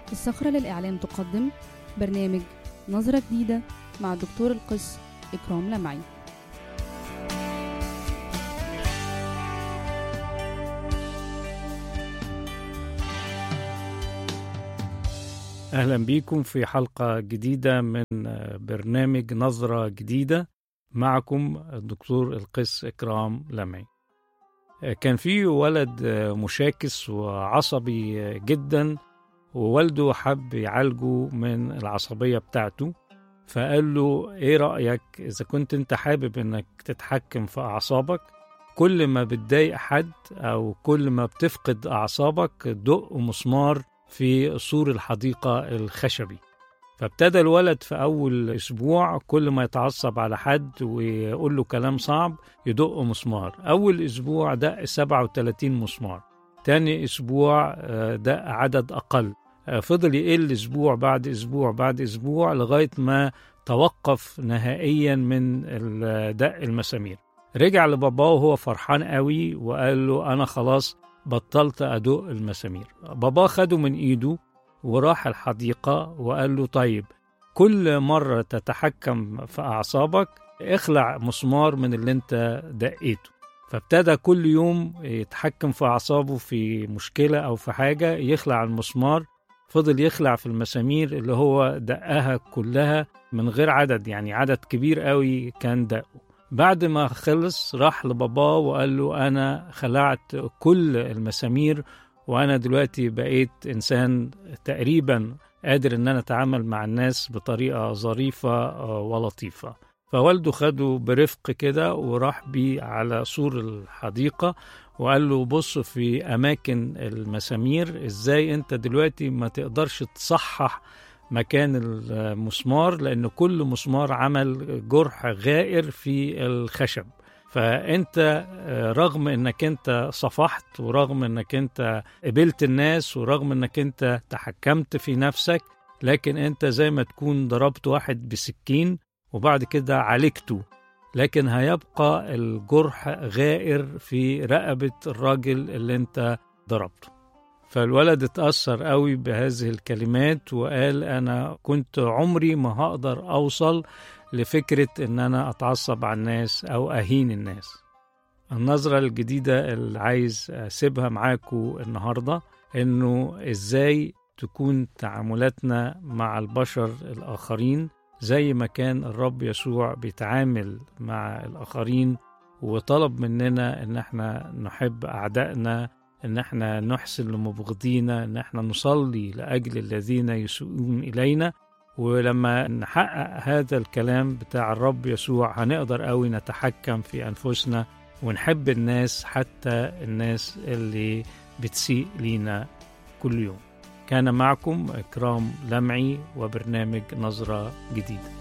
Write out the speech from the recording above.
الصخرة للإعلام تقدم برنامج نظرة جديدة مع الدكتور القس إكرام لمعي أهلا بيكم في حلقة جديدة من برنامج نظرة جديدة معكم الدكتور القس إكرام لمعي كان في ولد مشاكس وعصبي جدا ووالده حب يعالجه من العصبية بتاعته فقال له ايه رأيك اذا كنت انت حابب انك تتحكم في اعصابك كل ما بتضايق حد او كل ما بتفقد اعصابك دق مسمار في سور الحديقة الخشبي فابتدى الولد في أول أسبوع كل ما يتعصب على حد ويقول له كلام صعب يدق مسمار أول أسبوع دق 37 مسمار تاني أسبوع دق عدد أقل فضل يقل أسبوع بعد أسبوع بعد أسبوع لغاية ما توقف نهائيا من دق المسامير رجع لباباه وهو فرحان قوي وقال له أنا خلاص بطلت أدق المسامير بابا خده من إيده وراح الحديقة وقال له طيب كل مرة تتحكم في أعصابك اخلع مسمار من اللي انت دقيته فابتدى كل يوم يتحكم في أعصابه في مشكلة أو في حاجة يخلع المسمار فضل يخلع في المسامير اللي هو دقها كلها من غير عدد يعني عدد كبير قوي كان دقه بعد ما خلص راح لباباه وقال له أنا خلعت كل المسامير وأنا دلوقتي بقيت إنسان تقريبا قادر إن أنا أتعامل مع الناس بطريقة ظريفة ولطيفة فوالده خده برفق كده وراح بيه على سور الحديقة وقال له بص في أماكن المسامير إزاي أنت دلوقتي ما تقدرش تصحح مكان المسمار لأن كل مسمار عمل جرح غائر في الخشب فانت رغم انك انت صفحت ورغم انك انت قبلت الناس ورغم انك انت تحكمت في نفسك لكن انت زي ما تكون ضربت واحد بسكين وبعد كده عالجته لكن هيبقى الجرح غائر في رقبة الراجل اللي انت ضربته فالولد اتأثر قوي بهذه الكلمات وقال أنا كنت عمري ما هقدر أوصل لفكرة إن أنا أتعصب على الناس أو أهين الناس النظرة الجديدة اللي عايز أسيبها معاكم النهاردة إنه إزاي تكون تعاملاتنا مع البشر الآخرين زي ما كان الرب يسوع بيتعامل مع الآخرين وطلب مننا إن احنا نحب أعدائنا إن احنا نحسن لمبغضينا إن احنا نصلي لأجل الذين يسوءون إلينا ولما نحقق هذا الكلام بتاع الرب يسوع هنقدر قوي نتحكم في أنفسنا ونحب الناس حتى الناس اللي بتسيء لينا كل يوم كان معكم إكرام لمعي وبرنامج نظرة جديدة